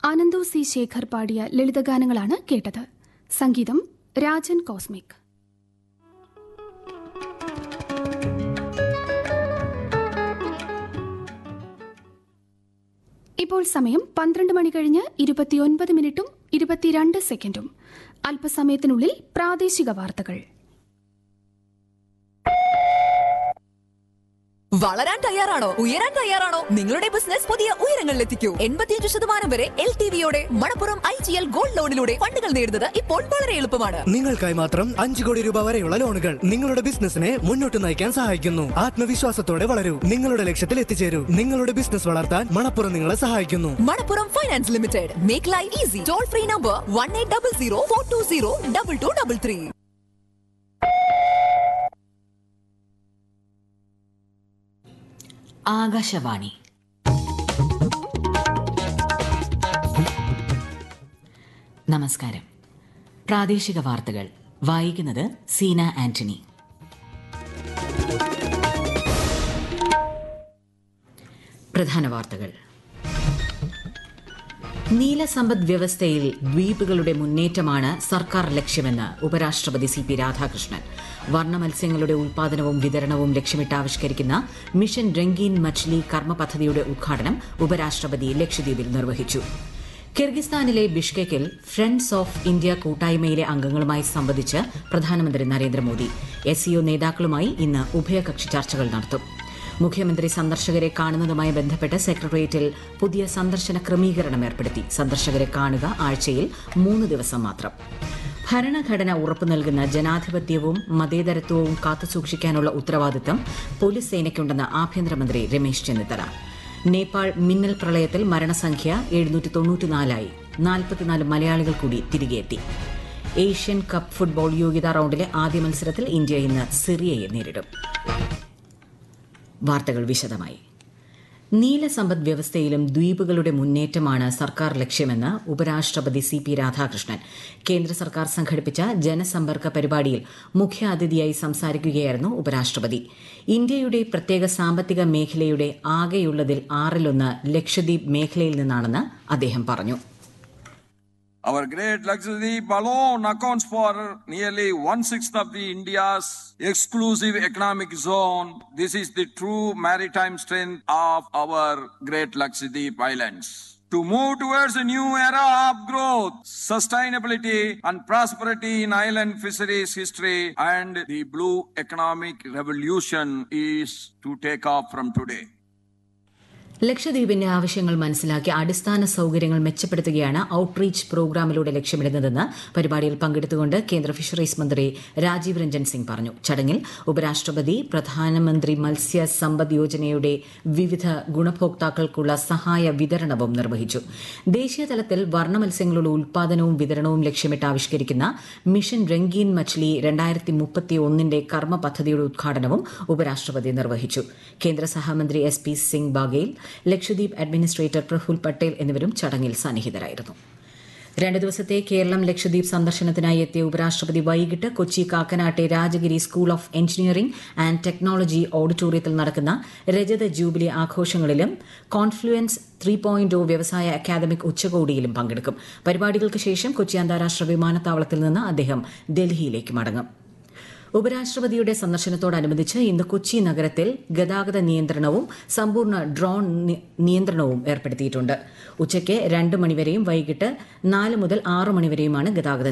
Anandu C Shekhar പാടിയ ലളിതഗാനങ്ങളാണ് കേട്ടത് സംഗീതം രാജൻ കോസ്മിക് ഇപ്പോൾ സമയം പന്ത്രണ്ട് മണി കഴിഞ്ഞ് ഇരുപത്തിയൊൻപത് മിനിറ്റും ഇരുപത്തിരണ്ട് സെക്കൻഡും അല്പസമയത്തിനുള്ളിൽ പ്രാദേശിക വാർത്തകൾ വളരാൻ തയ്യാറാണോ ഉയരാൻ തയ്യാറാണോ നിങ്ങളുടെ ബിസിനസ് പുതിയ ഉയരങ്ങളിലെത്തിക്കൂ എൺപത്തിയഞ്ച് ശതമാനം വരെ എൽ ടി വിയോടെ Manappuram I G L gold ലോണിലൂടെ ഫണ്ടുകൾ നേടുന്നത് ഇപ്പോൾ വളരെ എളുപ്പമാണ് നിങ്ങൾക്കായി മാത്രം അഞ്ചു കോടി രൂപ വരെയുള്ള ലോണുകൾ നിങ്ങളുടെ ബിസിനസിനെ മുന്നോട്ട് നയിക്കാൻ സഹായിക്കുന്നു ആത്മവിശ്വാസത്തോടെ വളരൂ നിങ്ങളുടെ ലക്ഷ്യത്തിൽ എത്തിച്ചേരൂ നിങ്ങളുടെ ബിസിനസ് വളർത്താൻ മണപ്പുറം നിങ്ങളെ സഹായിക്കുന്നു Manappuram finance limited make life easy toll free number one eight double zero four two zero double two double three Akashvani നമസ്കാരം പ്രാദേശിക വാർത്തകൾ വായിക്കുന്നത് സീന ആന്റണി പ്രധാന വാർത്തകൾ നീലസമ്പദ് വ്യവസ്ഥയിൽ ദ്വീപുകളുടെ മുന്നേറ്റമാണ് സർക്കാർ ലക്ഷ്യമെന്ന് ഉപരാഷ്ട്രപതി സി പി രാധാകൃഷ്ണൻ വർണ്ണ മത്സ്യങ്ങളുടെ ഉൽപാദനവും വിതരണവും ലക്ഷ്യമിട്ട് ആവിഷ്കരിക്കുന്ന മിഷൻ രംഗീൻ മച്ച്ലി കർമ്മ പദ്ധതിയുടെ ഉദ്ഘാടനം ഉപരാഷ്ട്രപതി ലക്ഷദ്വീപിൽ നിർവഹിച്ചു കിർഗിസ്ഥാനിലെ ബിഷ്കെക്കിൽ ഫ്രണ്ട്സ് ഓഫ് ഇന്ത്യ കൂട്ടായ്മയിലെ അംഗങ്ങളുമായി സംവദിച്ച് പ്രധാനമന്ത്രി നരേന്ദ്രമോദി എസ് സിഒ നേതാക്കളുമായി ഇന്ന് ഉഭയകക്ഷി ചർച്ചകൾ നടത്തും മുഖ്യമന്ത്രി സന്ദർശകരെ കാണുന്നതുമായി ബന്ധപ്പെട്ട് സെക്രട്ടേറിയറ്റിൽ പുതിയ സന്ദർശന ക്രമീകരണം ഏർപ്പെടുത്തി സന്ദർശകരെ കാണുക ആഴ്ചയിൽ മൂന്ന് ദിവസം മാത്രം ഭരണഘടന ഉറപ്പു നൽകുന്ന ജനാധിപത്യവും മതേതരത്വവും കാത്തുസൂക്ഷിക്കാനുള്ള ഉത്തരവാദിത്തം പോലീസ് സേനയ്ക്കുണ്ടെന്ന് ആഭ്യന്തരമന്ത്രി രമേശ് ചെന്നിത്തല നേപ്പാൾ മിന്നൽ പ്രളയത്തിൽ മരണസംഖ്യ എഴുന്നൂറ്റി തൊണ്ണൂറ്റിനാലായി നാൽപ്പത്തിനാല് മലയാളികൾ കൂടി തിരികെയെത്തി ഏഷ്യൻ കപ്പ് ഫുട്ബോൾ യോഗ്യതാ റൌണ്ടിലെ ആദ്യ മത്സരത്തിൽ ഇന്ത്യ ഇന്ന് സിറിയയെ നേരിടും വാർത്തകൾ വിശദമായി നീലസമ്പദ് വ്യവസ്ഥയിലും ദ്വീപുകളുടെ മുന്നേറ്റമാണ് സർക്കാർ ലക്ഷ്യമെന്ന് ഉപരാഷ്ട്രപതി സി പി രാധാകൃഷ്ണൻ കേന്ദ്ര സർക്കാർ സംഘടിപ്പിച്ച ജനസമ്പർക്ക പരിപാടിയിൽ മുഖ്യാതിഥിയായി സംസാരിക്കുകയായിരുന്നു ഉപരാഷ്ട്രപതി ഇന്ത്യയുടെ പ്രത്യേക സാമ്പത്തിക മേഖലയുടെ ആകെയുള്ളതിൽ ആറിലൊന്ന് ലക്ഷദ്വീപ് മേഖലയിൽ നിന്നാണെന്ന് അദ്ദേഹം പറഞ്ഞു Our great Lakshadweep alone accounts for nearly one sixth of the India's exclusive economic zone. This is the true maritime strength of our great Lakshadweep Islands. To move towards a new era of growth, sustainability, and prosperity in island fisheries history, and the blue economic revolution is to take off from today. ലക്ഷദ്വീപിന്റെ ആവശ്യങ്ങൾ മനസ്സിലാക്കി അടിസ്ഥാന സൌകര്യങ്ങൾ മെച്ചപ്പെടുത്തുകയാണ് outreach പ്രോഗ്രാമിലൂടെ ലക്ഷ്യമിടുന്നതെന്ന് പരിപാടിയിൽ പങ്കെടുത്തുകൊണ്ട് കേന്ദ്ര fisheries മന്ത്രി രാജീവ് രഞ്ജൻ സിംഗ് പറഞ്ഞു ചടങ്ങിൽ ഉപരാഷ്ട്രപതി പ്രധാനമന്ത്രി മത്സ്യ സമ്പദ് യോജനയുടെ വിവിധ ഗുണഭോക്താക്കൾക്കുള്ള സഹായ വിതരണവും നിർവഹിച്ചു ദേശീയ തലത്തിൽ വർണ്ണ മത്സ്യങ്ങളുടെ ഉൽപാദനവും വിതരണവും ലക്ഷ്യമിട്ട് ആവിഷ്കരിക്കുന്ന മിഷൻ രംഗീൻ മച്ച്ലി രണ്ടായിരത്തി മുപ്പത്തി ഒന്നിന്റെ കർമ്മ പദ്ധതിയുടെ ഉദ്ഘാടനവും ഉപരാഷ്ട്രപതി നിർവഹിച്ചു കേന്ദ്ര സഹമന്ത്രി S P Singh Baghel Lakshadweep administrator Praful Patel എന്നിവരും ചടങ്ങിൽ സന്നിഹിതരായിരുന്നു രണ്ട് ദിവസത്തെ കേരളം ലക്ഷദ്വീപ് സന്ദർശനത്തിനായി എത്തിയ ഉപരാഷ്ട്രപതി വൈകിട്ട് കൊച്ചി കാക്കനാട്ടെ Rajagiri school of engineering and technology ഓഡിറ്റോറിയത്തിൽ നടക്കുന്ന രജത ജൂബിലി ആഘോഷങ്ങളിലും കോൺഫ്ലുവൻസ് ത്രീ പോയിന്റ് വ്യവസായ അക്കാദമിക് ഉച്ചകോടിയിലും പങ്കെടുക്കും പരിപാടികൾക്ക് ശേഷം കൊച്ചി അന്താരാഷ്ട്ര വിമാനത്താവളത്തിൽ നിന്ന് അദ്ദേഹം ഡൽഹിയിലേക്ക് മടങ്ങും ഉപരാഷ്ട്രപതിയുടെ സന്ദർശനത്തോടനുബന്ധിച്ച് ഇന്ന് കൊച്ചി നഗരത്തിൽ ഗതാഗത നിയന്ത്രണവും സമ്പൂർണ്ണ ഡ്രോൺ നി- നിയന്ത്രണവും ഏർപ്പെടുത്തിയിട്ടുണ്ട് ഉച്ചയ്ക്ക് രണ്ട് മണിവരെയും വൈകിട്ട് നാല് മുതൽ ആറ് മണിവരെയുമാണ് ഗതാഗത